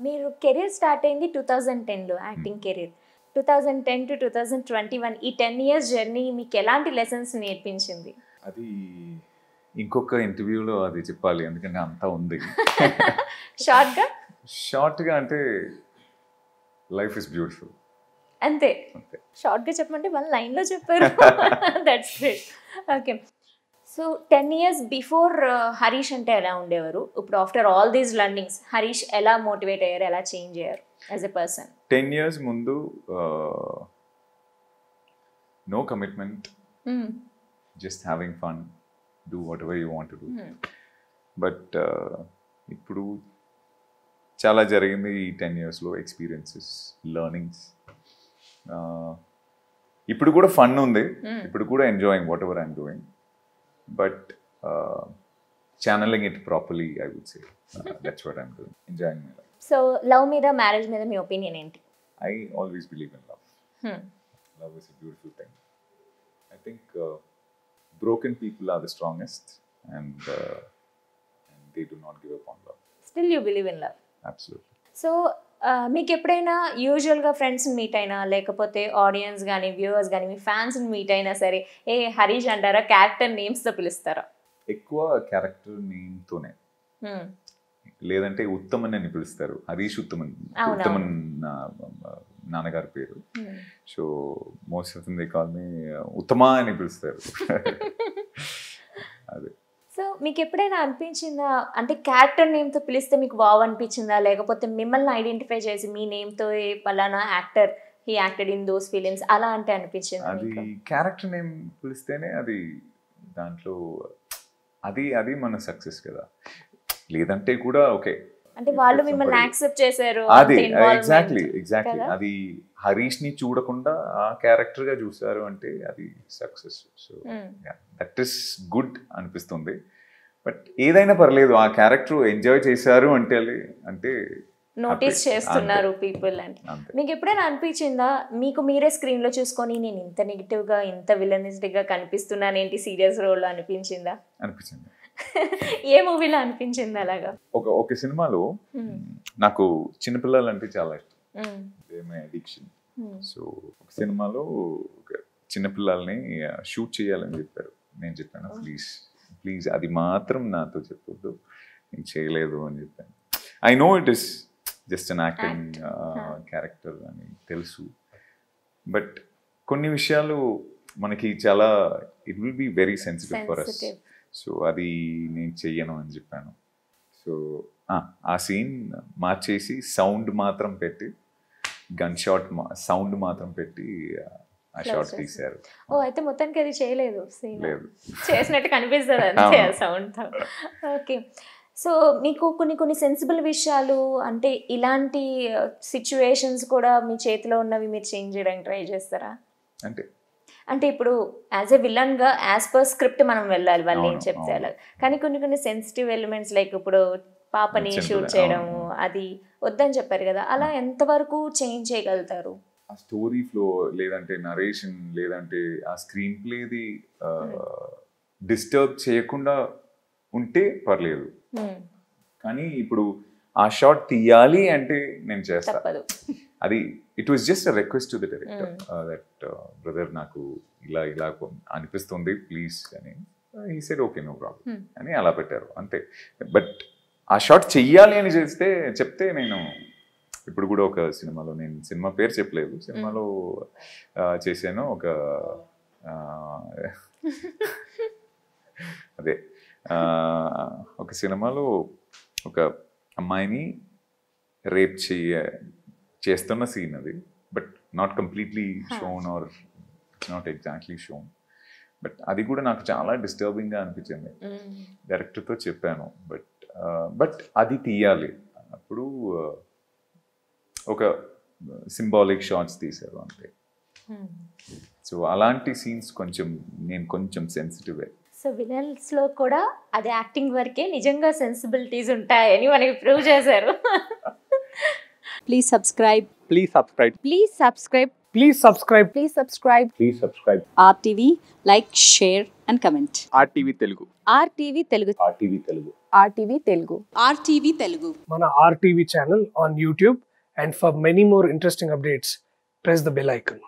మీరు career start అయింది two thousand టెన్లో acting career two thousand ten to two thousand twenty one ఈ ten years journey మీకు ఎలాంటి లెసన్స్ నేర్పించింది అది ఇంకొక ఇంటర్వ్యూలో అది చెప్పాలి ఎందుకంటే అంతా ఉంది షార్ట్గా షార్ట్గా అంటే లైఫ్ ఇస్ బ్యూటిఫుల్ అంతే అంతే షార్ట్గా చెప్పమంటే వన్ లైన్లో చెప్పారు that's great okay so ten years before Harish అంటే ఎలా ఉండేవారు ఇప్పుడు after all these learnings Harish ఎలా మోటివేట్ అయ్యారు ఎలా చేంజ్ అయ్యారు as a person ten years ముందు no commitment just having fun do whatever you want do but ఇప్పుడు చాలా జరిగింది ఈ టెన్ ఇయర్స్లో ఎక్స్పీరియన్సెస్ లర్నింగ్స్ ఇప్పుడు కూడా ఫన్ ఉంది ఇప్పుడు కూడా enjoying whatever I'm doing but channelling it properly I would say that's what I'm doing enjoying my life so love మీద మ్యారేజ్ మీద మీ ఒపీనియన్ ఏంటి I always believe in love love is a beautiful thing. I think uh, broken people are the strongest, and uh, and they do not give up on love. Still you believe in love Absolutely. So మీకు ఎప్పుడైనా యూజువల్గా friends meet అయినా లేకపోతే audience కానీ viewers కానీ మీ fans meet అయినా సరే ఏ హరీష్ అంటారా క్యారెక్టర్ నేమ్స్తో పిలుస్తారా ఎక్కువ క్యారెక్టర్ నేమ్తోనే Hmm. లేదంటే ఉత్తమన్ అని పిలుస్తారు హరీష్ ఉత్తమన్ అవునవును. ఉత్తమన్ నా నాన్నగారి పేరు Hmm. So most of they call me Uttama అని పిలుస్తారు అదే సో మీకు ఎప్పుడైనా అనిపించిందా అంటే క్యారెక్టర్ నేమ్తో పిలిస్తే మీకు వావ్ అనిపించిందా లేకపోతే మిమ్మల్ని ఐడెంటిఫై చేసి మీ నేమ్తో పలానా actor he acted in those films అలా అంటే అనిపించిందా అది మీకు క్యారెక్టర్ నేమ్ పిలిస్తేనే అది దాంట్లో అది అది మన సక్సెస్ కదా లేదంటే కూడా ఓకే అంటే వాళ్ళు If మిమ్మల్ని somebody- యాక్సెప్ట్ చేశారు అది అంత involvement. ఎగ్జాక్ట్లీ ఎగ్జాక్ట్లీ కదా? అది హరీష్ ని చూడకుండా ఆ క్యారెక్టర్ గా చూసారు అంటే అది success so Hmm. That is good అనిపిస్తుంది బట్ ఏదైనా పర్లేదు ఆ క్యారెక్టర్ ఎంజాయ్ చేశారు అంటే అంటే నోటీస్ happy. చేస్తున్నారు పీపుల్ అంటే అంతే మీకు ఎప్పుడైనా అనిపించిందా మీకు మీరే స్క్రీన్ లో చూసుకొని నేను ఇంత నెగిటివ్ గా ఇంత విలనిస్టిక్ గా కనిపిస్తున్నాను ఏంటి సీరియస్ రోల్ అనిపించిందా అనిపించింది ఏ మూవీలో అనిపించింది అలాగా ఒక ఒక సినిమాలో Hmm. నాకు చిన్నపిల్లలు అంటే చాలా ఇష్టం Hmm. My addiction Hmm. So ఒక సినిమాలో ఒక చిన్నపిల్లల్ని షూట్ చేయాలని చెప్పారు నేను చెప్పాను ప్లీజ్ ప్లీజ్ అది మాత్రం నాతో చెప్పొద్దు నేను చేయలేదు అని చెప్పాను I know it is just an acting character అని తెలుసు బట్ కొన్ని విషయాలు మనకి చాలా it will be very sensitive for us Sensitive. So అది నేను చెయ్యను అని చెప్పాను సో ఆ సీన్ మార్చేసి సౌండ్ మాత్రం పెట్టి గన్ షాట్ సౌండ్ మాత్రం పెట్టి ఆ Close షాట్ చేసి. తీశారు ఓ అయితే మొత్తానికి అది చేయలేదు scene. లేదు చేసినట్టు కనిపిస్తుంది అంతే అవును. సౌండ్ ఓకే సో మీకు కొన్ని కొన్ని సెన్సిబుల్ విషయాలు అంటే ఇలాంటి సిచ్యువేషన్స్ కూడా మీ చేతిలో ఉన్నవి మీరు చేంజ్ చేయడానికి ట్రై చేస్తారా అంటే అంటే ఇప్పుడు యాజ్ ఎ విలన్ గా యాజ్ పర్ స్క్రిప్ట్ మనం వెళ్ళాలి వాళ్ళు ఏం అవును, చెప్తే అవును. అలా కానీ కొన్ని కొన్ని సెన్సిటివ్ ఎలిమెంట్స్ లైక్ ఇప్పుడు పాపని Simple, షూట్ అవును. చేయడము అది వద్దని చెప్పారు కదా అలా ఎంతవరకు చేంజ్ చేయగలుగుతారు ఆ స్టోరీ ఫ్లో లేదంటే నరేషన్ లేదంటే ఆ స్క్రీన్ ప్లేది డిస్టర్బ్ చేయకుండా ఉంటే పర్లేదు Hmm, కానీ ఇప్పుడు ఆ షాట్ తీయాలి అంటే నేను చేస్తా తప్పదు అది it was just a request to the director that brother నాకు ఇలా ఇలా కొ- అనిపిస్తుంది ప్లీజ్ అని ఈ side okay no problem Hmm. అని అలా పెట్టారు అంతే బట్ ఆ షాట్ చెయ్యాలి అని చేస్తే చెప్తే నేను ఇప్పుడు కూడా ఒక సినిమాలో నేను సినిమా పేరు చెప్పలేదు సినిమాలో ఆ, చేశాను ఒక ఆ, అదే ఆ, ఒక సినిమాలో ఒక అమ్మాయిని రేప్ చెయ్య చేస్తున్న సీన్ అది but not completely shown or not exactly shown but అది కూడా నాకు చాలా డిస్టర్బింగ్గా అనిపించింది Hmm. డైరెక్టర్తో చెప్పాను బట్ బట్ అది తీయాలి అప్పుడు ఆ, ఒక సింబాలిక్ షార్ట్స్ తీశారు అంతే Hmm. సో అలాంటి సీన్స్ కొంచెం నేను కొంచెం సెన్సిటివే సో విలన్స్ లో కూడా అది యాక్టింగ్ వరకే నిజంగా సెన్సిబిలిటీస్ ఉంటాయని మనకి ప్రూవ్ చేశారు Please subscribe. Please subscribe. Please subscribe. Please subscribe. Please subscribe. Please subscribe. RTV, like, share, and comment. RTV Telugu. RTV Telugu. RTV Telugu. RTV Telugu. RTV Telugu మన RTV channel on YouTube and for many more interesting updates press the bell icon